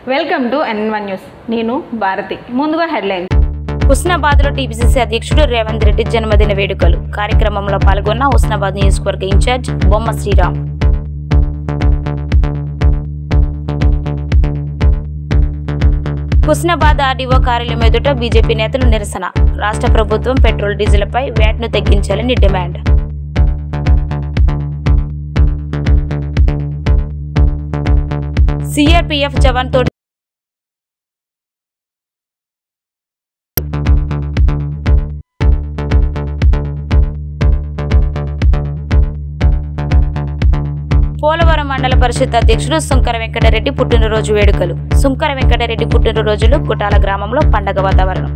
Welcome to N one news నేను భారతి ముందుగా headline Husnabad లో టీపీసీసీ అధ్యక్షుడు రేవంత్ రెడ్డి జన్మదిన వేడుకలు కార్యక్రమంలో పాల్గొన్న హుస్నాబాద్ నియోజకవర్గ ఇన్ఛార్జ్ బొమ్మ శ్రీరామ్ హుస్నాబాద్ ఆర్డీఓ కార్యాలయం ఎదుట బీజేపీ నేతలు నిరసన రాష్ట్ర ప్రభుత్వం పెట్రోల్ డీజిల్పై వ్యాట్ను తగ్గించాలని డిమాండ్ సిఆర్పీఎఫ్ జవాన్ తోటి పోలవరం మండల పరిషత్ అధ్యక్షుడు సుంకర వెంకటరెడ్డి పుట్టినరోజు వేడుకలు సుంకర వెంకటరెడ్డి పుట్టినరోజులు కుటాల గ్రామంలో పండగ వాతావరణం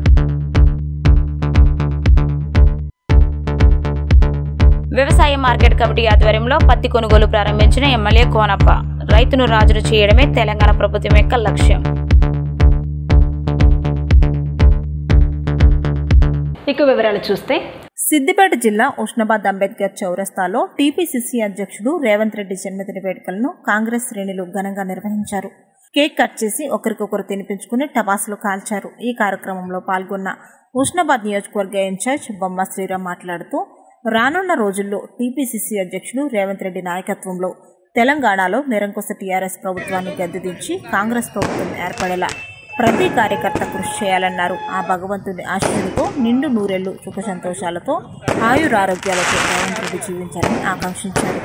వ్యవసాయ మార్కెట్ కమిటీ ఆధ్వర్యంలో పత్తి కొనుగోలు ప్రారంభించిన ఎమ్మెల్యే కోనప్ప రైతును రాజును చేయడమే తెలంగాణ ప్రభుత్వం యొక్క లక్ష్యం ఇక వివరాలు చూస్తే సిద్దిపేట జిల్లా ఉష్ణబాద్ అంబేద్కర్ చౌరస్తాలో టీపీసీసీ అధ్యక్షుడు రేవంత్ రెడ్డి జన్మదిన వేడుకలను కాంగ్రెస్ శ్రేణులు ఘనంగా నిర్వహించారు కేక్ కట్ చేసి ఒకరికొకరు తినిపించుకుని టపాసులు కాల్చారు ఈ కార్యక్రమంలో పాల్గొన్న ఉష్ణబాద్ నియోజకవర్గ ఇన్ఛార్జ్ బొమ్మ శ్రీరామ్ మాట్లాడుతూ రానున్న రోజుల్లో టీపీసీసీ అధ్యక్షుడు రేవంత్ రెడ్డి నాయకత్వంలో తెలంగాణలో నిరంకుశ టీఆర్ఎస్ ప్రభుత్వాన్ని గద్దెదించి కాంగ్రెస్ ప్రభుత్వం ఏర్పడేలా ప్రతి కార్యకర్త కృషి చేయాలన్నారు ఆ భగవంతుని ఆశీస్సులతో నిండు నూరెళ్లు సుఖ సంతోషాలతో ఆయురారోగ్యాలతో రేవంత్ రెడ్డి జీవించాలని ఆకాంక్షించారు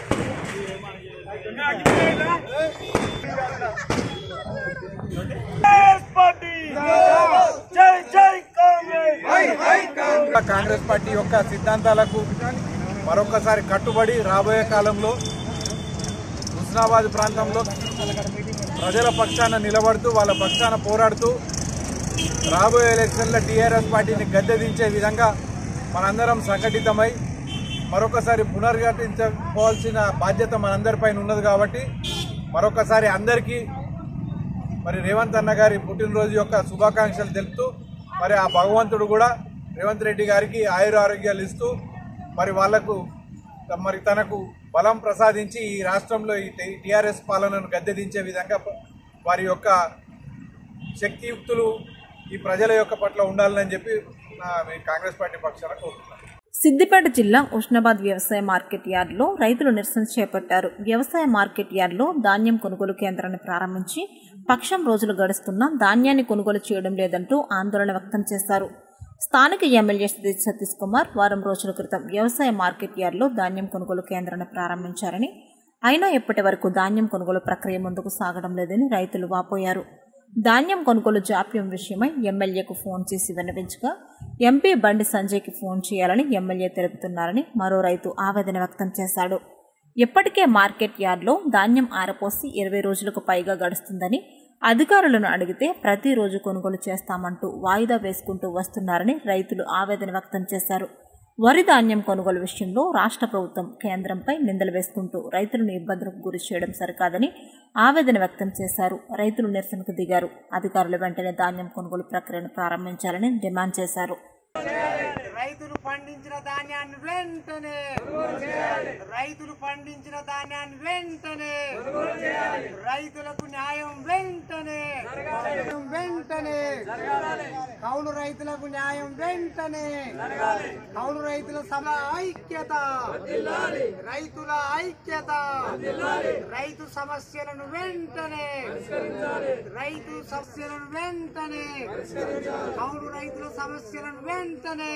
కాంగ్రెస్ పార్టీ యొక్క సిద్ధాంతాలకు మరొకసారి కట్టుబడి రాబోయే కాలంలో హుస్నాబాద్ ప్రాంతంలో ప్రజల పక్షాన నిలబడుతూ వాళ్ళ పక్షాన పోరాడుతూ రాబోయే ఎలక్షన్ల టీఆర్ఎస్ పార్టీని గద్దెదించే విధంగా మనందరం సంఘటితమై మరొకసారి పునర్ఘటించుకోవాల్సిన బాధ్యత మనందరిపైన ఉన్నది కాబట్టి మరొకసారి అందరికీ మరి రేవంత్ అన్న గారి పుట్టినరోజు యొక్క శుభాకాంక్షలు తెలుపుతూ మరి ఆ భగవంతుడు కూడా రేవంత్ రెడ్డి గారికి ఆయుర ఆరోగ్యాలు ఇస్తూ మరి వాళ్లకు మరి తనకు బలం ప్రసాదించి ఈ రాష్ట్రంలో ఈ టీఆర్ఎస్ పాలనను గద్దెదించే విధంగా వారి యొక్క శక్తియుక్తులు ఈ ప్రజల యొక్క పట్ల ఉండాలని చెప్పి నా మీ కాంగ్రెస్ పార్టీ పక్షాన కోరుతున్నాను సిద్దిపేట జిల్లా ఉష్ణాబాద్ వ్యవసాయ మార్కెట్ యార్డులో రైతులు నిరసన చేపట్టారు వ్యవసాయ మార్కెట్ యార్డులో ధాన్యం కొనుగోలు కేంద్రాన్ని ప్రారంభించి పక్షం రోజులు గడుస్తున్నా ధాన్యాన్ని కొనుగోలు చేయడం లేదంటూ ఆందోళన వ్యక్తం చేశారు స్థానిక ఎమ్మెల్యే సతీష్ కుమార్ వారం రోజుల క్రితం వ్యవసాయ మార్కెట్ యార్డులో ధాన్యం కొనుగోలు కేంద్రాన్ని ప్రారంభించారని అయినా ఇప్పటి వరకు ధాన్యం కొనుగోలు ప్రక్రియ ముందుకు సాగడం లేదని రైతులు వాపోయారు ధాన్యం కొనుగోలు జాప్యం విషయమై ఎమ్మెల్యేకు ఫోన్ చేసి విన్నవించగా ఎంపీ బండి సంజయ్కి ఫోన్ చేయాలని ఎమ్మెల్యే తెలుపుతున్నారని మరో రైతు ఆవేదన వ్యక్తం చేశాడు ఇప్పటికే మార్కెట్ యార్డ్లో ధాన్యం ఆరపోసి ఇరవై రోజులకు పైగా గడుస్తుందని అధికారులను అడిగితే ప్రతిరోజు కొనుగోలు చేస్తామంటూ వాయిదా వేసుకుంటూ వస్తున్నారని రైతులు ఆవేదన వ్యక్తం చేశారు వరి ధాన్యం కొనుగోలు విషయంలో రాష్ట్ర ప్రభుత్వం కేంద్రంపై నిందలు వేసుకుంటూ రైతులను ఇబ్బందులకు గురి చేయడం సరికాదని ఆవేదన వ్యక్తం చేశారు రైతులు నిరసనకు దిగారు అధికారులు వెంటనే ధాన్యం కొనుగోలు ప్రక్రియను ప్రారంభించాలని డిమాండ్ చేశారు రైతులు పండించిన ధాన్యాన్ని వెంటనే రైతులు పండించిన ధాన్యాన్ని వెంటనే రైతులకు న్యాయం వెంటనే వెంటనే కౌలు రైతులకు న్యాయం వెంటనే కౌలు రైతుల సభ ఐక్యత రైతుల ఐక్యత రైతు సమస్యలను వెంటనే రైతు సమస్యలను వెంటనే కౌలు రైతుల సమస్యలను వెంటనే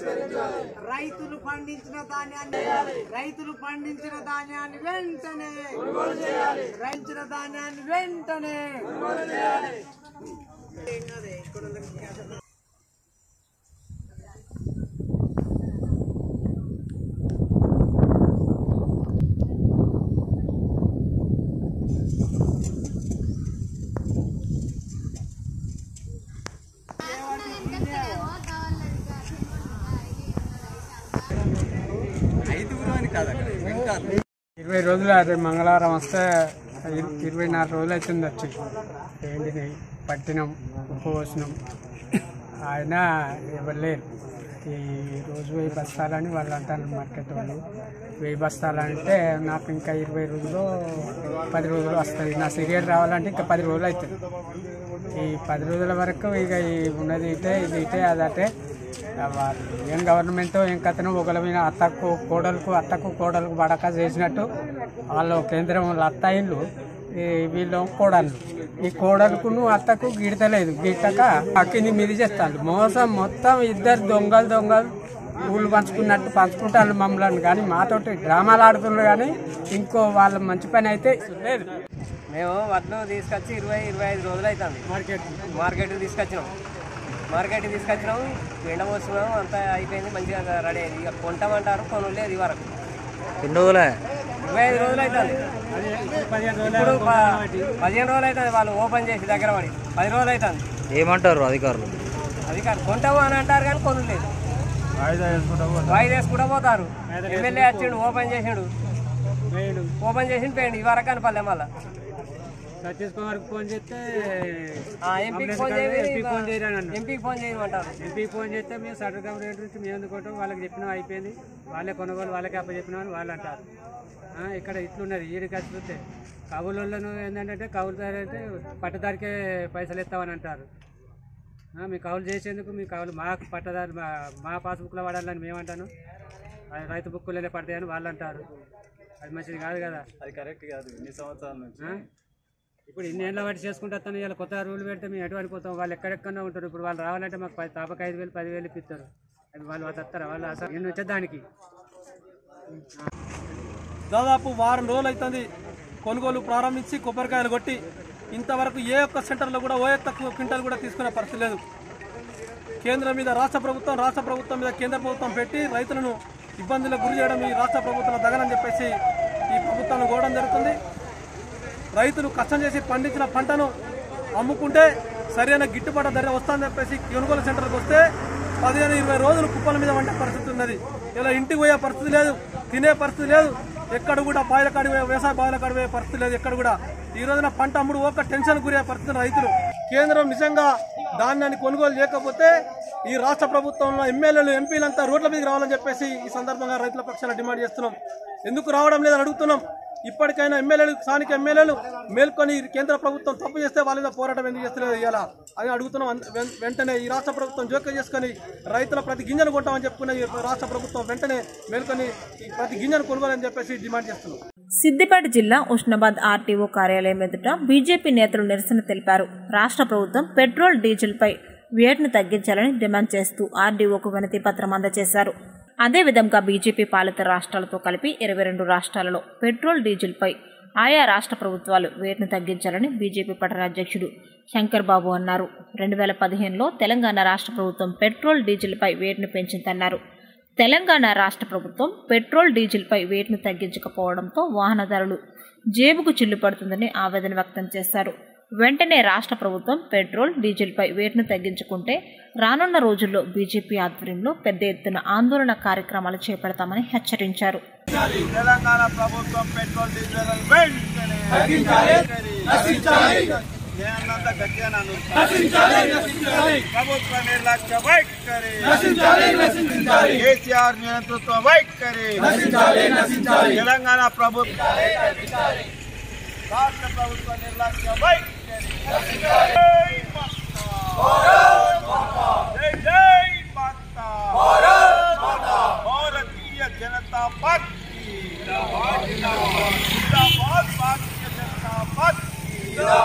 రైతులు పండించిన ధాన్యాన్ని రైతులు పండించిన ధాన్యాన్ని వెంటనే రైతుల ధాన్యాన్ని వెంటనే ఇరవై రోజులు అది మంగళవారం వస్తే ఇర- ఇరవై నాలుగు రోజులు అవుతుంది వచ్చి ఏంటిని పట్టినాం ఉప్పు పోసినాం ఆయన ఎవరు లేరు వాళ్ళకి రోజు వెయ్యి బస్తాలని వాళ్ళు అంటారు మార్కెట్ వాళ్ళు వెయ్యి బస్తాలంటే నాకు ఇంకా ఇరవై రోజులు పది రోజులు వస్తుంది నా సీరియల్ రావాలంటే ఇంకా పది రోజులు అవుతుంది ఈ పది రోజుల వరకు ఇక ఈ ఉన్నది ఇటే ఇది ఇటే అదటే వాళ్ళు ఏం గవర్నమెంట్ ఏం కథను ఒకళ్ళ మీద అత్తకు కోడలకు అత్తకు కోడలకు బడక చేసినట్టు వాళ్ళు కేంద్రం వాళ్ళ అత్త ఇల్లు ఈ వీళ్ళు కోడళ్ళు ఈ కోడలుకును అత్తకు గిడతలేదు గిట్టక అక్కిని మిది చేస్తాను మోసం మొత్తం ఇద్దరు దొంగలు దొంగలు ఊళ్ళు పంచుకున్నట్టు పంచుకుంటారు మమ్మల్ని కానీ మాతోటి డ్రామాలు ఆడుతున్నారు కానీ ఇంకో వాళ్ళ మంచి పని అయితే లేదు మేము వడ్లు తీసుకొచ్చి ఇరవై ఇరవై ఐదు రోజులు అవుతుంది మార్కెట్ మార్కెట్కి తీసుకొచ్చినాం మార్కెట్కి తీసుకొచ్చినాం ఎండ పోస్తున్నాం అంతా అయిపోయింది మంచిగా రెడీ అయింది ఇక కొంటామంటారు కొనులు లేదు వరకు ఎన్ని రోజులే ఇరవై ఐదు రోజులు అవుతుంది ఇప్పుడు ప- పదిహేను రోజులు అవుతుంది వాళ్ళు ఓపెన్ చేసి దగ్గర పడి పది రోజులు అవుతుంది ఏమంటారు అధికారులు అది కాదు కొంటాము అని అంటారు కానీ కొనులు లేదు వాయిదా వేసుకుంటూ పోతారు ఎమ్మెల్యే వచ్చిండు ఓపెన్ చేసిండు ఓపెన్ చేసిండు పోయిండు ఈ వరకు కనపడలే మళ్ళీ సతీష్ కుమార్ ఫోన్ చేస్తే ఎంపీకి ఫోన్ ఎంపీకి ఫోన్ చేయరని అన్నాడు. ఎంపీకి ఫోన్ చేయమంటారు ఎంపీకి ఫోన్ చేస్తే మేము సర్టిఫికేట్ రేట్ నుంచి మేము ఎందుకుంటాం వాళ్ళకి చెప్పినాం అయిపోయింది వాళ్ళే కొనుగోలు వాళ్ళకే అప్ప చెప్పినామని వాళ్ళు అంటారు ఆ, ఇక్కడ ఇట్లున్నది ఈడికి వచ్చి చూస్తే కవులలో ఏంటంటే కవులు అంటే పట్టదారికే పైసలు ఇస్తామని అంటారు ఆ, మీ కవులు చేసేందుకు మీ కవులు మా పట్టదారు మా మా పాస్బుక్లో వాడాలని మేము అంటాను అది రైతు బుక్కులనే పడతాయని వాళ్ళు అంటారు అది మంచిది కాదు కదా అది కరెక్ట్ కాదు ఇన్ని సంవత్సరాల నుంచి ఆ? ఇప్పుడు ఇన్ని ఏళ్ళ బట్టి చేసుకుంటా ఇలా కొత్త రూల్ పెడితే మేము ఎటు అనిపోతాం వాళ్ళు ఎక్కడెక్కడో ఉంటారు ఇప్పుడు వాళ్ళు రావాలంటే మాకు పది తాపక ఐదు వేలు పదివేలు ఇప్పిస్తారు అది వాళ్ళు వస్తారా వాళ్ళు అసలు నేను వచ్చేదానికి దాదాపు వారం రోజులు అవుతుంది కొనుగోలు ప్రారంభించి కొబ్బరికాయలు కొట్టి ఇంతవరకు ఏ ఒక్క సెంటర్లో కూడా ఓ ఒక్క క్వింటల్ కూడా తీసుకునే పరిస్థితి లేదు కేంద్రం మీద రాష్ట్ర ప్రభుత్వం రాష్ట్ర ప్రభుత్వం మీద కేంద్ర ప్రభుత్వం పెట్టి రైతులను ఇబ్బందులకు గురి చేయడం ఈ రాష్ట్ర ప్రభుత్వం దగనని చెప్పేసి ఈ ప్రభుత్వాన్ని కోరడం జరుగుతుంది రైతులు కష్టం చేసి పండించిన పంటను అమ్ముకుంటే సరైన గిట్టుబాటు ధర వస్తుందని చెప్పేసి కొనుగోలు సెంటర్కి వస్తే పదిహేను ఇరవై రోజులు కుప్పల మీద వండే పరిస్థితి ఉన్నది ఇలా ఇంటికి పోయే పరిస్థితి లేదు తినే పరిస్థితి లేదు ఎక్కడ కూడా బాయిల కాడి పోయే వ్యవసాయ బాయిల కాడి పోయే పరిస్థితి లేదు ఎక్కడ కూడా ఈ రోజున పంట అమ్ముడు ఒక టెన్షన్ గురయ్యే పరిస్థితి రైతులు కేంద్రం నిజంగా ధాన్యాన్ని కొనుగోలు చేయకపోతే ఈ రాష్ట్ర ప్రభుత్వంలో ఎమ్మెల్యేలు ఎంపీలంతా రోడ్ల మీదకి రావాలని చెప్పేసి ఈ సందర్భంగా రైతుల పక్షాన డిమాండ్ చేస్తున్నాం ఎందుకు రావడం లేదని అడుగుతున్నాం ఇప్పటికైనా ఎమ్మెల్యేలు స్థానిక ఎమ్మెల్యేలు మేల్కొని కేంద్ర ప్రభుత్వం తప్పు చేస్తే వాళ్ళ మీద పోరాటం ఎందుకు చేస్తలేదు ఇవాళ అని అడుగుతున్నాం అన్- వెం- వెంటనే ఈ రాష్ట్ర ప్రభుత్వం జోక్యం చేసుకొని రైతుల ప్రతి గింజను కొంటామని చెప్పుకున్న ఈ రాష్ట్ర ప్రభుత్వం వెంటనే మేల్కొని ఈ ప్రతి గింజను కొనుగోలని చెప్పేసి డిమాండ్ చేస్తున్నాం సిద్దిపేట జిల్లా ఉస్నాబాద్ ఆర్టీఓ కార్యాలయం ఎదుట బీజేపీ నేతలు నిరసన తెలిపారు రాష్ట్ర ప్రభుత్వం పెట్రోల్ డీజిల్పై వేట్ను తగ్గించాలని డిమాండ్ చేస్తూ ఆర్డీఓకు వినతి పత్రం అందజేశారు అదేవిధంగా బీజేపీ పాలిత రాష్ట్రాలతో కలిపి ఇరవై రెండు రాష్ట్రాలలో పెట్రోల్ డీజిల్పై ఆయా రాష్ట్ర ప్రభుత్వాలు వేట్ను తగ్గించాలని బీజేపీ పట్టణ అధ్యక్షుడు శంకర్ బాబు అన్నారు రెండు వేల పదిహేనులో తెలంగాణ రాష్ట్ర ప్రభుత్వం పెట్రోల్ డీజిల్పై వేట్ను పెంచిందన్నారు తెలంగాణ రాష్ట్ర ప్రభుత్వం పెట్రోల్ డీజిల్పై వేట్ను తగ్గించకపోవడంతో వాహనదారులు జేబుకు చిల్లు పడుతుందని ఆవేదన వ్యక్తం చేశారు వెంటనే రాష్ట్ర ప్రభుత్వం పెట్రోల్ డీజిల్పై వేట్ను తగ్గించుకుంటే రానున్న రోజుల్లో బీజేపీ ఆధ్వర్యంలో పెద్ద ఎత్తున ఆందోళన కార్యక్రమాలు చేపడతామని హెచ్చరించారు తెలంగాణ ప్రభుత్వం పెట్రోల్ డీజిల్ వెంటనే నేనంతా గట్టిగా నన్ను ప్రభుత్వ నిర్లక్ష్య వైఖరి కేసీఆర్ నేతృత్వ వైఖరి తెలంగాణ ప్రభుత్వం రాష్ట్ర ప్రభుత్వ నిర్లక్ష్య వైఖరి జై మాతా. జై జై మాతా. భారతీయ జనతా పార్టీ జిందాబాద్ భారతీయ జనతా పార్టీ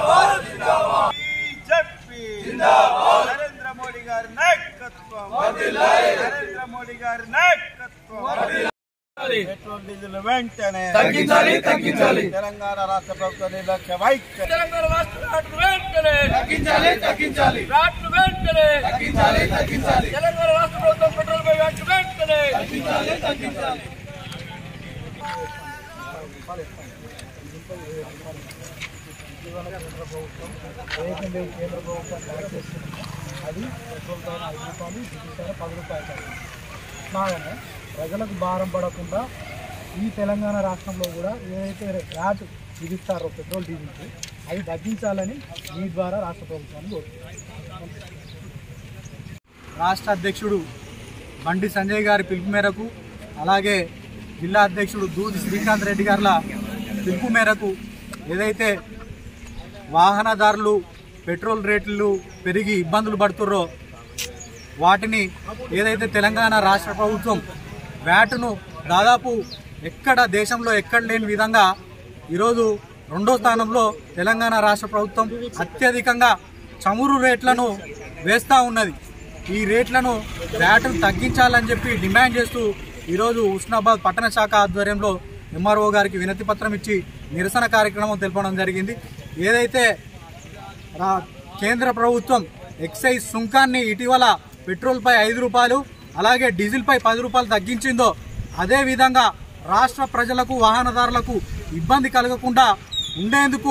బీజేపీ నరేంద్ర మోడీ గారి నాయకత్వం నరేంద్ర మోడీ గారి నాయకత్వం పెట్రోల్ డీజిల్ వెంటనే తగ్గించాలి తగ్గించాలి తెలంగాణ రాష్ట్ర ప్రభుత్వ నిర్లక్ష్య వైఖరి తెలంగాణ రాష్ట్ర వెంటనే తగ్గించాలి తగ్గించాలి రాష్ట్ర వెంటనే తగ్గించాలి తగ్గించాలి తెలంగాణ రాష్ట్ర ప్రభుత్వం పెట్రోల్ పై వ్యాట్ వెంటనే తగ్గించాలి తగ్గించాలి అది పెట్రోల్ పైన ఐదు రూపాయలు డీజిల్ పైన పది రూపాయలు అలాగనే ప్రజలకు భారం పడకుండా ఈ తెలంగాణ రాష్ట్రంలో కూడా ఏదైతే ర్యాట్ విధిస్తారో పెట్రోల్ డీజిల్కి అది తగ్గించాలని మీ ద్వారా రాష్ట్ర ప్రభుత్వాన్ని కోరుతున్నాను రాష్ట్ర అధ్యక్షుడు బండి సంజయ్ గారి పిలుపు మేరకు అలాగే జిల్లా అధ్యక్షుడు దూది శ్రీకాంత్ రెడ్డి గారుల పిలుపు మేరకు ఏదైతే వాహనదారులు పెట్రోల్ రేట్లు పెరిగి ఇబ్బందులు పడుతుర్రో వాటిని ఏదైతే తెలంగాణ రాష్ట్ర ప్రభుత్వం వ్యాటును దాదాపు ఎక్కడ దేశంలో ఎక్కడ లేని విధంగా ఈరోజు రెండో స్థానంలో తెలంగాణ రాష్ట్ర ప్రభుత్వం అత్యధికంగా చమురు రేట్లను వేస్తూ ఉన్నది ఈ రేట్లను వ్యాటును తగ్గించాలని చెప్పి డిమాండ్ చేస్తూ ఈరోజు ఉస్నాబాద్ పట్టణ శాఖ ఆధ్వర్యంలో ఎంఆర్ఓ గారికి వినతి పత్రం ఇచ్చి నిరసన కార్యక్రమం తెలపడం జరిగింది ఏదైతే రా- కేంద్ర ప్రభుత్వం ఎక్సైజ్ సుంకాన్ని ఇటీవల పెట్రోల్పై ఐదు రూపాయలు అలాగే డీజిల్పై పది రూపాయలు తగ్గించిందో అదే విధంగా రాష్ట్ర ప్రజలకు వాహనదారులకు ఇబ్బంది కలగకుండా ఉండేందుకు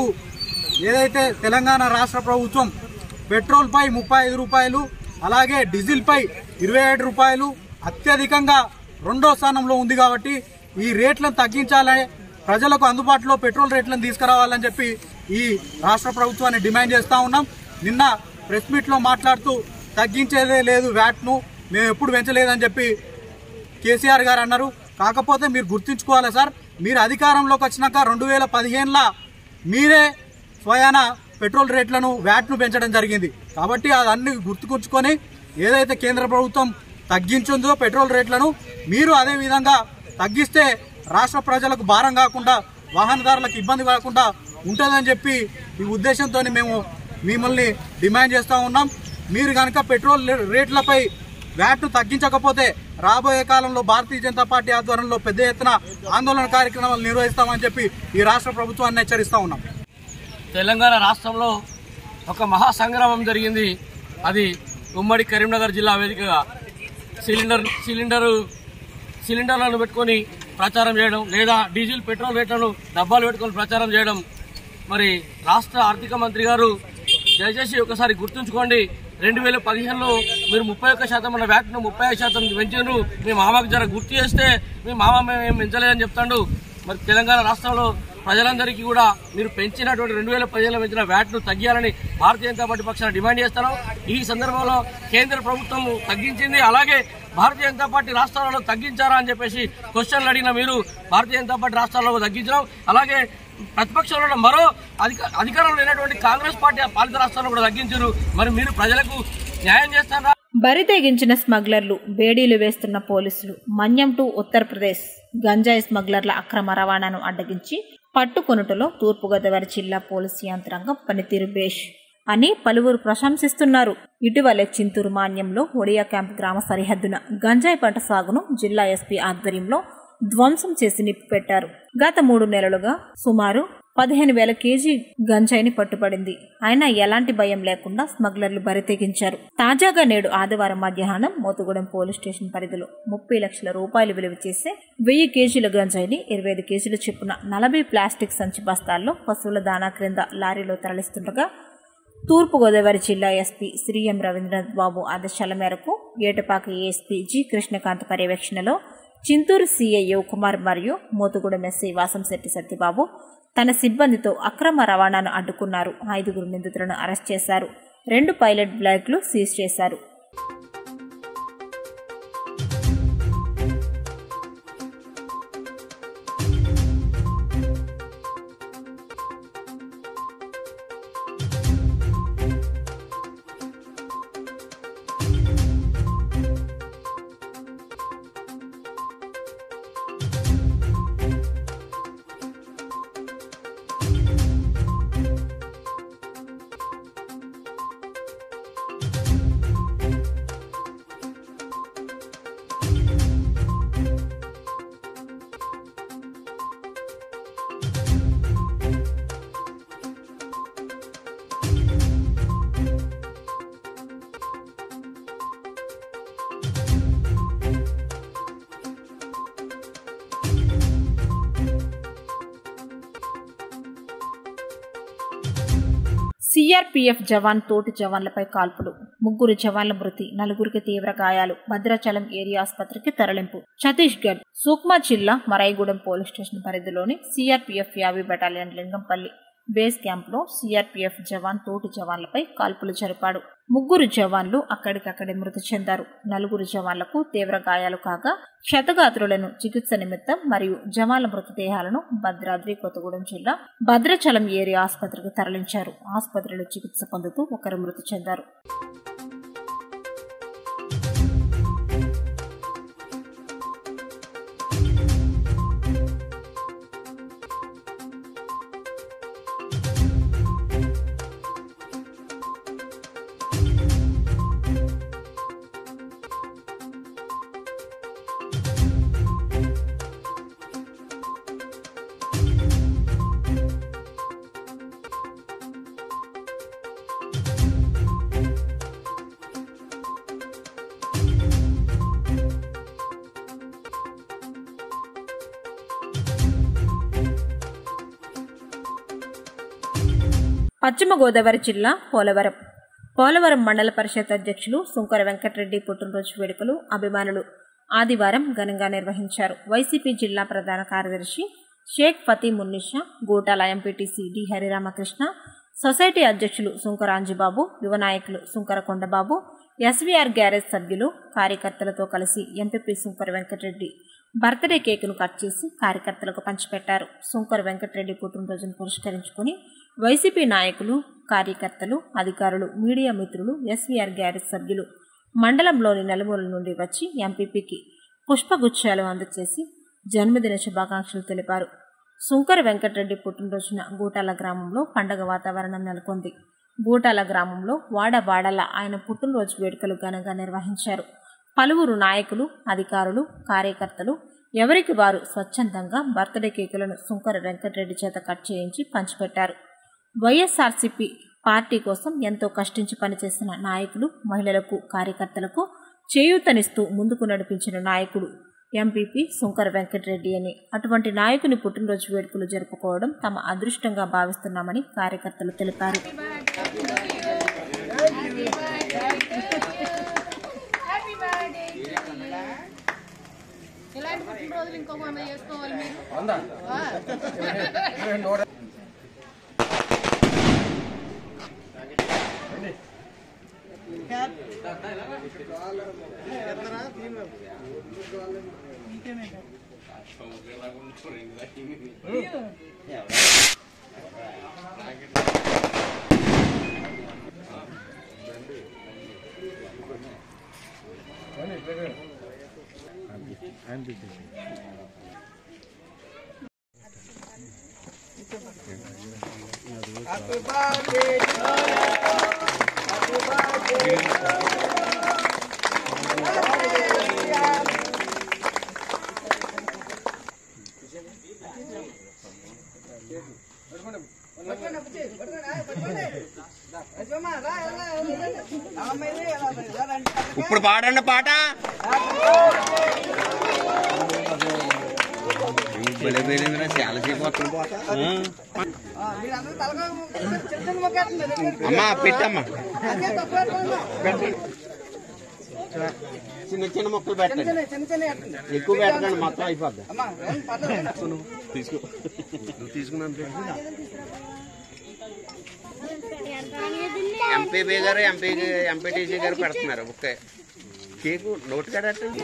ఏదైతే తెలంగాణ రాష్ట్ర ప్రభుత్వం పెట్రోల్పై ముప్పై ఐదు రూపాయలు అలాగే డీజిల్పై ఇరవై ఏడు రూపాయలు అత్యధికంగా రెండో స్థానంలో ఉంది కాబట్టి ఈ రేట్లను తగ్గించాలని ప్రజలకు అందుబాటులో పెట్రోల్ రేట్లను తీసుకురావాలని చెప్పి ఈ రాష్ట్ర ప్రభుత్వాన్ని డిమాండ్ చేస్తూ ఉన్నాం నిన్న ప్రెస్ మీట్లో మాట్లాడుతూ తగ్గించేదే లేదు వ్యాట్ను మేము ఎప్పుడు పెంచలేదని చెప్పి కేసీఆర్ గారు అన్నారు కాకపోతే మీరు గుర్తుంచుకోవాలి సార్ మీరు అధికారంలోకి వచ్చినాక రెండు వేల పదిహేనులో మీరే స్వయాన పెట్రోల్ రేట్లను వ్యాట్ను పెంచడం జరిగింది కాబట్టి అదన్నీ గుర్తుకుంచుకొని ఏదైతే కేంద్ర ప్రభుత్వం తగ్గించిందో పెట్రోల్ రేట్లను మీరు అదే విధంగా తగ్గిస్తే రాష్ట్ర ప్రజలకు భారం కాకుండా వాహనదారులకు ఇబ్బంది కాకుండా ఉంటుందని చెప్పి ఈ ఉద్దేశంతో మేము మిమ్మల్ని డిమాండ్ చేస్తూ ఉన్నాం మీరు కనుక పెట్రోల్ రేట్లపై వ్యాట్ను తగ్గించకపోతే రాబోయే కాలంలో భారతీయ జనతా పార్టీ ఆధ్వర్యంలో పెద్ద ఎత్తున ఆందోళన కార్యక్రమాలు నిర్వహిస్తామని చెప్పి ఈ రాష్ట్ర ప్రభుత్వాన్ని హెచ్చరిస్తా ఉన్నాం తెలంగాణ రాష్ట్రంలో ఒక మహాసంగ్రామం జరిగింది అది ఉమ్మడి కరీంనగర్ జిల్లా వేదికగా సిలిండర్ సిలిండరు సిలిండర్లను పెట్టుకొని ప్రచారం చేయడం లేదా డీజిల్ పెట్రోల్ రేట్లను డబ్బాలు పెట్టుకొని ప్రచారం చేయడం మరి రాష్ట్ర ఆర్థిక మంత్రి గారు దయచేసి ఒకసారి గుర్తుంచుకోండి రెండు వేల పదిహేనులో మీరు ముప్పై ఒక్క శాతం ఉన్న వ్యాట్ను ముప్పై ఐదు శాతం పెంచారు మీ మామకు జర గుర్తు చేస్తే మీ మామ మేము ఏం పెంచలేదని చెప్తాడు మరి తెలంగాణ రాష్ట్రంలో ప్రజలందరికీ కూడా మీరు పెంచినటువంటి రెండు వేల పదిహేనులో పెంచిన వ్యాట్ను తగ్గియాలని భారతీయ జనతా పార్టీ పక్షాన డిమాండ్ చేస్తున్నాం ఈ సందర్భంలో కేంద్ర ప్రభుత్వం తగ్గించింది అలాగే భారతీయ జనతా పార్టీ రాష్ట్రాలలో తగ్గించారా అని చెప్పేసి క్వశ్చన్లు అడిగిన మీరు భారతీయ జనతా పార్టీ రాష్ట్రాల్లో తగ్గించడం అలాగే ప్రతిపక్షంలో మరో అధిక అధికారంలో లేనటువంటి కాంగ్రెస్ పార్టీ పాలిత రాష్ట్రాల్లో కూడా తగ్గించారు మరి మీరు ప్రజలకు న్యాయం చేస్తారా బరి తెగించిన స్మగ్లర్లు బేడీలు వేస్తున్న పోలీసులు మన్యం టు ఉత్తరప్రదేశ్ గంజాయి స్మగ్లర్ల అక్రమ రవాణాను అడ్డగించి పట్టుకొనుటలో తూర్పుగోదావరి జిల్లా పోలీసు యంత్రాంగం పనితీరు బేష్ అని పలువురు ప్రశంసిస్తున్నారు ఇటీవలే చింతూరు మాన్యంలో ఒడియా క్యాంప్ గ్రామ సరిహద్దున గంజాయి పంట సాగును జిల్లా ఎస్పీ ఆధ్వర్యంలో ధ్వంసం చేసి నిప్పిపెట్టారు గత మూడు నెలలుగా సుమారు పదిహేను వేల కేజీ గంజాయిని పట్టుబడింది అయినా ఎలాంటి భయం లేకుండా స్మగ్లర్లు బరితెగించారు తాజాగా నేడు ఆదివారం మధ్యాహ్నం మోతుగూడెం పోలీస్ స్టేషన్ పరిధిలో ముప్పై లక్షల రూపాయలు విలువ చేసే వెయ్యి కేజీల గంజాయిని ఇరవై ఐదు కేజీల చొప్పున నలభై ప్లాస్టిక్ సంచి బస్తాల్లో పశువుల దాణా క్రింద లారీలో తరలిస్తుండగా తూర్పుగోదావరి జిల్లా ఎస్పీ శ్రీ ఎం రవీంద్రనాథ్ బాబు ఆదేశాల మేరకు ఏటపాక ఏఎస్పీ జి కృష్ణకాంత్ పర్యవేక్షణలో చింతూరు సీఐ కుమార్ మరియు మోతుగూడెం ఎస్సీ వాసంశెట్టి సత్యబాబు తన సిబ్బందితో అక్రమ రవాణాను అడ్డుకున్నారు ఐదుగురు నిందితులను అరెస్ట్ చేశారు రెండు పైలట్ బ్లాక్లు సీజ్ చేశారు సిఆర్పీఎఫ్ జవాన్ తోటి జవాన్లపై కాల్పులు ముగ్గురు జవాన్ల మృతి నలుగురికి తీవ్ర గాయాలు భద్రాచలం ఏరియా ఆసుపత్రికి తరలింపు ఛత్తీస్గఢ్ సూక్మా జిల్లా మరాయిగూడెం పోలీస్ స్టేషన్ పరిధిలోని సిఆర్పీఎఫ్ యాభై బెటాలియన్ లింగంపల్లి బేస్ క్యాంప్లో సిఆర్పీఎఫ్ జవాన్ తోటి జవాన్లపై కాల్పులు జరిపాడు ముగ్గురు జవాన్లు అక్కడికక్కడే మృతి చెందారు నలుగురు జవాన్లకు తీవ్ర గాయాలు కాగా క్షతగాత్రులను చికిత్స నిమిత్తం మరియు జవాన్ల మృతదేహాలను భద్రాద్రి కొత్తగూడెం జిల్లా భద్రాచలం ఏరియా ఆసుపత్రికి తరలించారు ఆసుపత్రిలో చికిత్స పొందుతూ ఒకరు మృతి చెందారు పశ్చిమ గోదావరి జిల్లా పోలవరం పోలవరం మండల పరిషత్ అధ్యక్షులు సుంకర వెంకటరెడ్డి పుట్టినరోజు వేడుకలు అభిమానులు ఆదివారం ఘనంగా నిర్వహించారు వైసీపీ జిల్లా ప్రధాన కార్యదర్శి Sheikh Fathi Munnisha Gotala MPTC D Hariramakrishna society అధ్యక్షులు సుంకర అంజుబాబు యువ నాయకులు సుంకర కొండబాబు ఎస్వీఆర్ గ్యారేజ్ సభ్యులు కార్యకర్తలతో కలిసి ఎంపీపీ సుంకర వెంకటరెడ్డి బర్త్డే కేకును కట్ చేసి కార్యకర్తలకు పంచిపెట్టారు సుంకర వెంకటరెడ్డి పుట్టినరోజును పురస్కరించుకుని వైసీపీ నాయకులు కార్యకర్తలు అధికారులు మీడియా మిత్రులు ఎస్వీఆర్ గ్యారేజ్ సభ్యులు మండలంలోని నలుమూలల నుండి వచ్చి ఎంపీపీకి పుష్పగుచ్చాలు అందజేసి జన్మదిన శుభాకాంక్షలు తెలిపారు సుంకర వెంకటరెడ్డి పుట్టినరోజున గూటాల గ్రామంలో పండగ వాతావరణం నెలకొంది గూటాల గ్రామంలో వాడవాడల ఆయన పుట్టినరోజు వేడుకలు ఘనంగా నిర్వహించారు పలువురు నాయకులు అధికారులు కార్యకర్తలు ఎవరికి వారు స్వచ్ఛందంగా బర్త్డే కేకులను సుంకర వెంకటరెడ్డి చేత కట్ చేయించి పంచిపెట్టారు వైఎస్ఆర్సీపీ పార్టీ కోసం ఎంతో కష్టించి పనిచేసిన నాయకులు మహిళలకు కార్యకర్తలకు చేయూతనిస్తూ ముందుకు నడిపించిన నాయకుడు ఎంపీపీ సుంకర వెంకటరెడ్డి అని అటువంటి నాయకుని పుట్టినరోజు వేడుకలు జరుపుకోవడం తమ అదృష్టంగా భావిస్తున్నామని కార్యకర్తలు తెలిపారు ఇలాంటి పుట్టినరోజులు ఇంకో మొన్న చేసుకోవాలి మీరు Happy birthday to you. Happy birthday. ఇప్పుడు పాడండి పాట చాలాసేపు వస్తుంది పాట అమ్మా పెట్టమ్మా పెట్టండి చిన్న చిన్న మొక్కలు పెట్టండి ఎక్కువ పెట్టకండి మొత్తం అయిపోద్ది తీసుకో నువ్వు తీసుకున్నాను ఎంపీబీ గారు ఎంపీ ఎంపీటీసీ గారు పెడుతున్నారు ఓకే కేకు నోటు కడటండి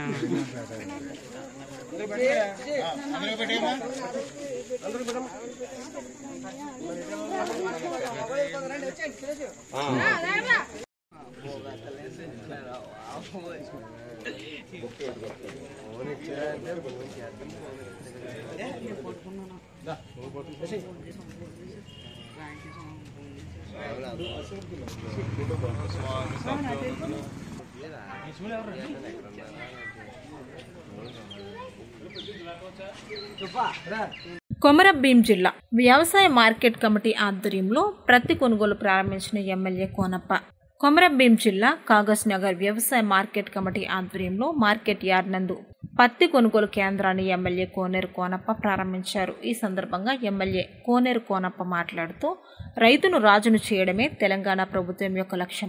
కొమరభీం జిల్లా వ్యవసాయ మార్కెట్ కమిటీ ఆధ్వర్యంలో ప్రతి కొనుగోలు ప్రారంభించిన ఎమ్మెల్యే కోనప్ప కొమరభీం జిల్లా కాగజ్ నగర్ వ్యవసాయ మార్కెట్ కమిటీ ఆధ్వర్యంలో మార్కెట్ యార్డ్ నందు పత్తి కొనుగోలు కేంద్రాన్ని ఎమ్మెల్యే కోనేరు కోనప్ప ప్రారంభించారు ఈ సందర్భంగా ఎమ్మెల్యే కోనేరు కోనప్ప మాట్లాడుతూ రైతును రాజును చేయడమే తెలంగాణ ప్రభుత్వం యొక్క లక్ష్యమని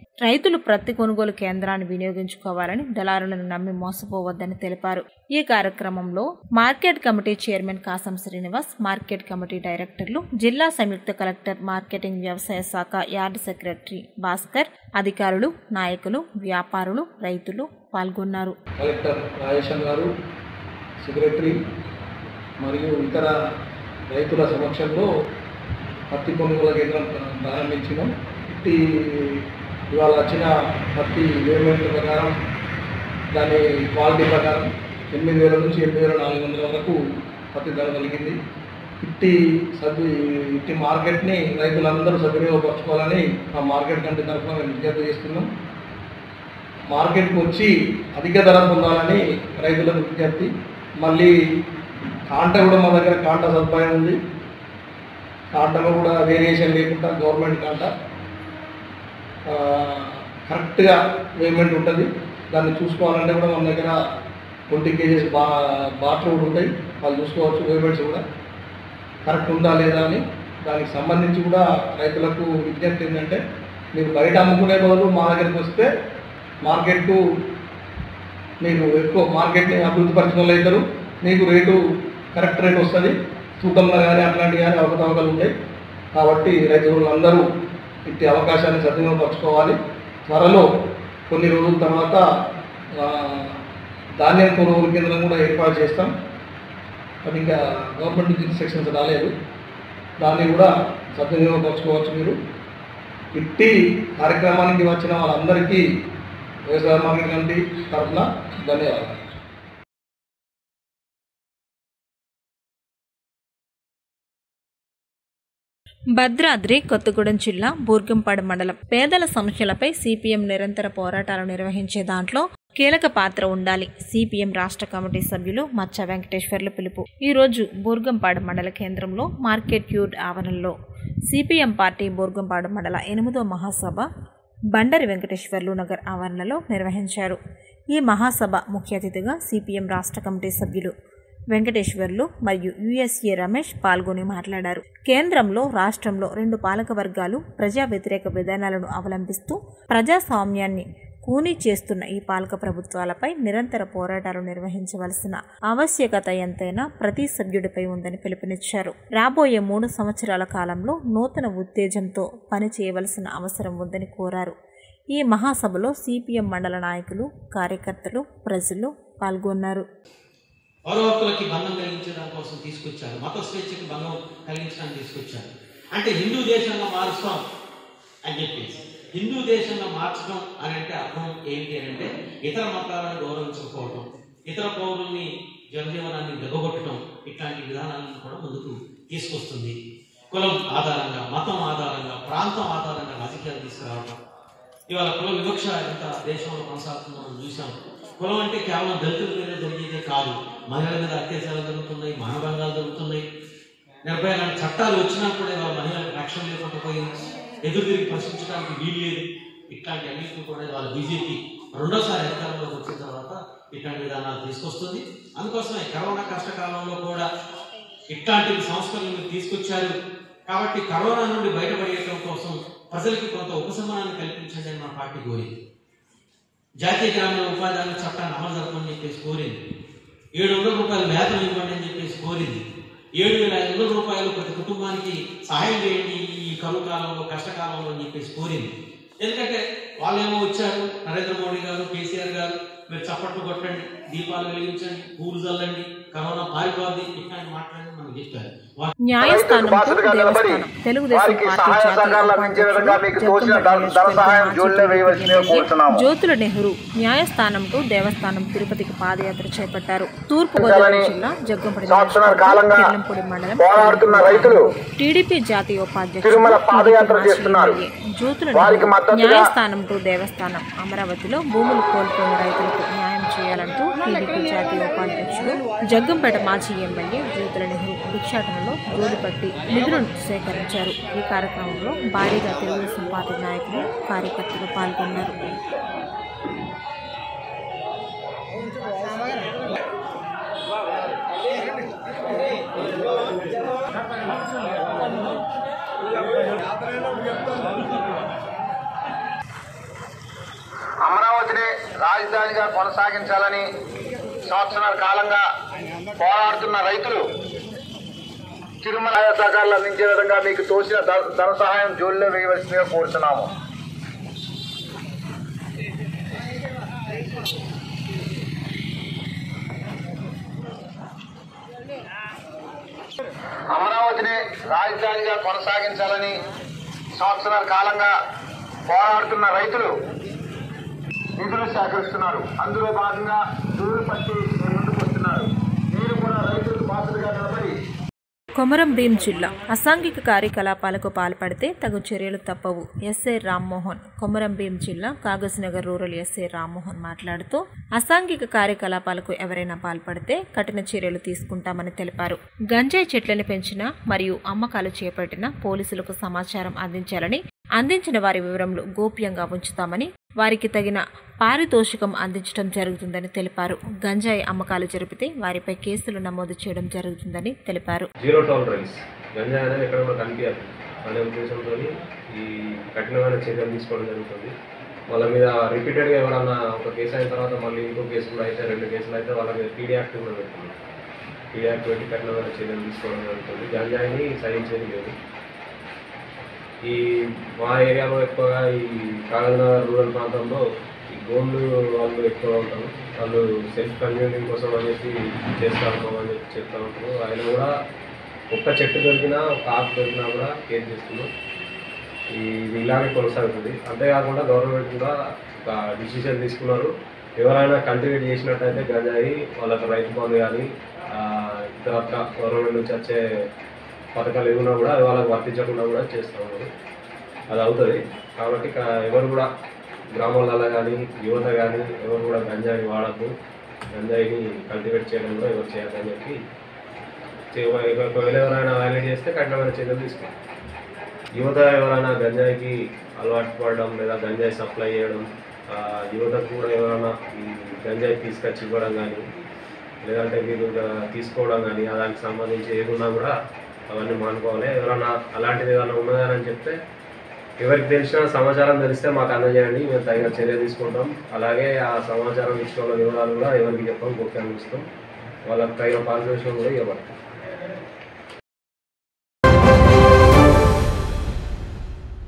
రైతులు ప్రతి కొనుగోలు కేంద్రాన్ని వినియోగించుకోవాలని దళారులను నమ్మి మోసపోవద్దని తెలిపారు ఈ కార్యక్రమంలో market committee chairman Kasam Srinivas market committee డైరెక్టర్లు జిల్లా సంయుక్త కలెక్టర్ మార్కెటింగ్ వ్యవసాయ శాఖ యార్డ్ సెక్రటరీ భాస్కర్ అధికారులు నాయకులు వ్యాపారులు రైతులు పాల్గొన్నారు కలెక్టర్ రాజేశం గారు సెక్రటరీ మరియు ఇతర రైతుల సమక్షంలో పత్తి కొనుగోలు కేంద్రం ప్రారంభించినాం ఇట్టి ఇవాళ వచ్చిన పత్తి వేమెంట్ ప్రకారం దాని క్వాలిటీ ప్రకారం ఎనిమిది వేల నుంచి ఎనిమిది వేల నాలుగు వందల వరకు పత్తి ధర కలిగింది ఇట్టి సద్వి ఇట్టి మార్కెట్ని రైతులందరూ సద్వినియోగపరచుకోవాలని ఆ మార్కెట్ కమిటీ తరఫున మేము విజ్ఞప్తి చేస్తున్నాం మార్కెట్కి వచ్చి అధిక ధర పొందాలని రైతులకు విజ్ఞప్తి మళ్ళీ కాంట కూడా మా దగ్గర కాంట సదుపాయం ఉంది కాంటలో కూడా వేరియేషన్ లేకుండా గవర్నమెంట్ కాంట ఆ, కరెక్ట్గా పేమెంట్ ఉంటుంది దాన్ని చూసుకోవాలంటే కూడా మన దగ్గర ట్వంటీ కేజీస్ బా బాట్లు కూడా ఉంటాయి వాళ్ళు చూసుకోవచ్చు పేమెంట్స్ కూడా కరెక్ట్ ఉందా లేదా అని దానికి సంబంధించి కూడా రైతులకు విజ్ఞప్తి ఏంటంటే మీరు బయట అమ్ముకునే బదులు మా దగ్గరికి వస్తే మార్కెట్కు మీరు ఎక్కువ మార్కెట్ని అభివృద్ధి పరిచిన వాళ్ళు అవుతారు మీకు రేటు కరెక్ట్ రేట్ వస్తుంది తూకంలో కానీ అట్లాంటివి కానీ అవకతవకలు ఉంటాయి కాబట్టి రైతులందరూ ఇట్టి అవకాశాన్ని సద్వినియోగపరచుకోవాలి త్వరలో కొన్ని రోజుల తర్వాత ఆ, ధాన్యం కొనుగోలు కేంద్రం కూడా ఏర్పాటు చేస్తాం అది ఇంకా గవర్నమెంట్ నుంచి ఇన్స్ట్రక్షన్స్ రాలేదు దాన్ని కూడా సద్వినియోగపరచుకోవచ్చు మీరు ఇట్టి కార్యక్రమానికి వచ్చిన వాళ్ళందరికీ వ్యవసాయ మార్కెట్ కమిటీ తరఫున ధన్యవాదాలు భద్రాద్రి కొత్తగూడెం జిల్లా బూర్గంపాడు మండలం పేదల సమస్యలపై సిపిఎం నిరంతర పోరాటాలు నిర్వహించే దాంట్లో కీలక పాత్ర ఉండాలి సిపిఎం రాష్ట్ర కమిటీ సభ్యులు మచ్చ వెంకటేశ్వర్లు పిలుపు ఈ రోజు బూర్గంపాడు మండల కేంద్రంలో మార్కెట్ యూడ్ ఆవరణలో సిపిఎం పార్టీ బూర్గంపాడు మండల ఎనిమిదో మహాసభ బండరి వెంకటేశ్వర్లు నగర్ ఆవరణలో నిర్వహించారు ఈ మహాసభ ముఖ్య అతిథిగా సిపిఎం రాష్ట్ర కమిటీ సభ్యులు వెంకటేశ్వర్లు మరియు యుఎస్ఏ రమేష్ పాల్గొని మాట్లాడారు కేంద్రంలో రాష్ట్రంలో రెండు పాలక వర్గాలు ప్రజా వ్యతిరేక విధానాలను అవలంబిస్తూ ప్రజాస్వామ్యాన్ని కూనీ చేస్తున్న ఈ పాలక ప్రభుత్వాలపై నిరంతర పోరాటాలు నిర్వహించవలసిన ఆవశ్యకత ఎంతైనా ప్రతి సభ్యుడిపై ఉందని పిలుపునిచ్చారు రాబోయే మూడు సంవత్సరాల కాలంలో నూతన ఉత్తేజంతో పని చేయవలసిన అవసరం ఉందని కోరారు ఈ మహాసభలో సిపిఎం మండల నాయకులు కార్యకర్తలు ప్రజలు పాల్గొన్నారు పౌర హక్కులకి భంగం కలిగించడం కోసం తీసుకొచ్చారు మత స్వేచ్ఛకి భంగం కలిగించడానికి తీసుకొచ్చారు అంటే హిందూ దేశంగా మారుస్తాం అని చెప్పేసి హిందూ దేశంగా మార్చడం అని అంటే అర్థం ఏంటి అని అంటే ఇతర మతాలను గౌరవించకపోవడం ఇతర పౌరుల్ని జనజీవనాన్ని దిగగొట్టడం ఇట్లాంటి విధానాలను కూడా ముందుకు తీసుకొస్తుంది కులం ఆధారంగా మతం ఆధారంగా ప్రాంతం ఆధారంగా రాజకీయాలు తీసుకురావడం ఇవాళ కుల వివక్ష ఎంత దేశంలో కొనసాగుతుందో మనం చూసాం కులం అంటే కేవలం దళితుల మీద జరిగేదే కాదు మహిళల మీద అత్యాచారాలు జరుగుతున్నాయి మానభంగాలు జరుగుతున్నాయి నిర్భయ లాంటి చట్టాలు వచ్చినా కూడా ఇవాళ మహిళలకు రక్షణ లేకుండా పోయింది ఎదురు తిరిగి ప్రశ్నించడానికి వీలు లేదు ఇట్లాంటి అన్నింటినీ కూడా ఇవాళ బీజేపీ రెండోసారి అధికారంలోకి వచ్చిన తర్వాత ఇట్లాంటి విధానాలు తీసుకొస్తుంది అందుకోసమే కరోనా కష్టకాలంలో కూడా ఇట్లాంటి సంస్కరణలు మీరు తీసుకొచ్చారు కాబట్టి కరోనా నుండి బయటపడేయడం కోసం ప్రజలకి కొంత ఉపశమనాన్ని కల్పించండి అని మా పార్టీ కోరింది జాతీయ గ్రామీణ ఉపాధి హామీ చట్టాన్ని అమలు జరపమని చెప్పేసి కోరింది ఏడు వందల రూపాయలు వేతనం ఇవ్వండి అని చెప్పేసి కోరింది ఏడు వేల ఐదు వందల రూపాయలు ప్రతి కుటుంబానికి సహాయం చేయండి ఈ కరువు కాలంలో కష్టకాలంలో అని చెప్పేసి కోరింది ఎందుకంటే వాళ్ళేమో వచ్చారు నరేంద్ర మోడీ గారు కేసీఆర్ గారు మీరు చప్పట్లు కొట్టండి దీపాలు వెలిగించండి పూలు చల్లండి కరోనా పారిపోద్ది ఇట్లాంటి మాట్లాడి మనకు చెప్పారు వా- న్యాయస్థానంతో దేవస్థానం తెలుగుదేశం వారికి పార్టీ సహాయ జాతీయ సహకారాలు అందించే విధంగా మీకు తోచిన ధన- ధన సహాయం జోలిలో వేయవలసిందిగా కోరుతున్నాము. జ్యోతుల నెహ్రూ న్యాయస్థానం టు దేవస్థానం తిరుపతికి పాదయాత్ర చేపట్టారు తూర్పు గోదావరి జిల్లా జగ్గంపడి సంవత్సరాల కాలంగా కిర్లంపూడి మండలం పోరాడుతున్న రైతులు టీడీపీ జాతీయ ఉపాధ్యక్షుడు తిరుమల పాదయాత్ర టీడీపీ చేస్తున్నారు. మాజీ ఎమ్మెల్యే జ్యోతుల వారికి నెహ్రూ మద్దతుగా న్యాయస్థానం టు దేవస్థానం అమరావతిలో భూములు కోల్పోయిన రైతులకు న్యాయం చేయాలంటూ టీడీపీ జాతీయ ఉపాధ్యక్షుడు జగ్గంపేట మాజీ ఎమ్మెల్యే జ్యోతుల నెహ్రూ భిక్షాటనలో జోడుపట్టి నిధులను సేకరించారు ఈ కార్యక్రమంలో భారీగా తెలుగుదేశం పార్టీ నాయకులు కార్యకర్తలు పాల్గొన్నారు రాజధానిగా కొనసాగించాలని సంవత్సరాల కాలంగా పోరాడుతున్న రైతులు తిరుమల సహకారాలు అందించే విధంగా మీకు తోచిన ధన ధన సహాయం జోలిలో వేయవలసిందిగా కోరుతున్నాము అమరావతిని రాజధానిగా కొనసాగించాలని సంవత్సరాల కాలంగా పోరాడుతున్న రైతులు నిధులు సేకరిస్తున్నారు అందులో భాగంగా దూరు పట్టి ముందుకు వస్తున్నారు మీరు కూడా రైతులకు బాధ్యతగా నిలబడి కొమరం భీం జిల్లా అసాంఘిక కార్యకలాపాలకు పాల్పడితే తగు చర్యలు తప్పవు ఎస్ఏ రామ్మోహన్ కొమరం భీం జిల్లా కాగజ్నగర్ రూరల్ ఎస్ఏ రామ్మోహన్ మాట్లాడుతూ అసాంఘిక కార్యకలాపాలకు ఎవరైనా పాల్పడితే కఠిన చర్యలు తీసుకుంటామని తెలిపారు గంజాయి చెట్లను పెంచిన మరియు అమ్మకాలు చేపట్టిన పోలీసులకు సమాచారం అందించాలని అందించిన వారి వివరములు గోప్యంగా ఉంచుతామని వారికి తగిన పారితోషికం అందించడం జరుగుతుందని తెలిపారు గంజాయి అమ్మకాలు జరిపితే వారిపై కేసులు నమోదు చేయడం జరుగుతుందని తెలిపారు జీరో టాలరెన్స్ గంజా అనేది ఎక్కడ కూడా కనిపించదు అనే ఉద్దేశంతో ఈ కఠినమైన చర్యలు తీసుకోవడం జరుగుతుంది వాళ్ళ మీద రిపీటెడ్గా ఎవరన్నా ఒక కేసు అయిన తర్వాత మళ్ళీ ఇంకో కేసులు అయితే రెండు కేసులు అయితే వాళ్ళకి పీడీ యాక్ట్ కూడా పెడుతుంది పీడీ యాక్ట్ పెట్టి కఠినమైన చర్యలు తీసుకోవడం జరుగుతుంది గంజాయిని సహించేది లేదు ఈ మా ఏరియాలో ఎక్కువగా ఈ కాగజ్నగర్ రూరల్ ప్రాంతంలో ఈ గోండు వాళ్ళు ఎక్కువ ఉంటారు వాళ్ళు సెల్ఫ్ కన్వీనియంగ్ కోసం అనేసి చేస్తూ ఉంటాం అని చెప్పి చెప్తా ఉంటారు ఆయన కూడా ఒక్క చెట్టు దొరికినా ఒక ఆకు దొరికినా కూడా కేర్ చేస్తున్నాం ఈ ఇది ఇలాగే కొనసాగుతుంది అంతేకాకుండా గవర్నమెంట్ కూడా ఒక డిసిషన్ తీసుకున్నారు ఎవరైనా కల్టివేట్ చేసినట్టయితే గంజాయి వాళ్ళకి రైతు బంధు కానీ ఇతరత్ర గవర్నమెంట్ నుంచి వచ్చే పథకాలు ఏమున్నా కూడా అది వాళ్ళకి వర్తించకుండా కూడా చేస్తూ ఉన్నారు అది అవుతుంది కాబట్టి కా- ఎవరు కూడా గ్రామాలలో కానీ యువత కానీ ఎవరు కూడా గంజాయి వాడద్దు గంజాయిని కల్టివేట్ చేయడం కూడా ఎవరు చేయాలని చెప్పి చే- ఒకవేళ ఎవరైనా వైలేట్ చేస్తే కఠినమైన చర్యలు తీసుకోవాలి యువత ఎవరైనా గంజాయికి అలవాటు పడడం లేదా గంజాయి సప్లై చేయడం ఆ, యువతకు కూడా ఎవరైనా ఈ గంజాయి తీసుకొచ్చి ఇవ్వడం కానీ లేదంటే మీరు గా- తీసుకోవడం కానీ దానికి సంబంధించి ఏమున్నా కూడా అవన్నీ మానుకోవాలి ఎవరైనా అలాంటిది ఏమైనా ఉన్నదని చెప్తే ఎవరికి తెలిసిన సమాచారం తెలిస్తే మాకు అందజేయండి మేము తగిన చర్య తీసుకుంటాం అలాగే ఆ సమాచారం ఇచ్చిన వాళ్ళ వివరాలు కూడా ఎవరికి చెప్పాం గోప్యంగా ఇస్తాం వాళ్ళకి తగిన పారితోషికం కూడా ఇవ్వబడతాం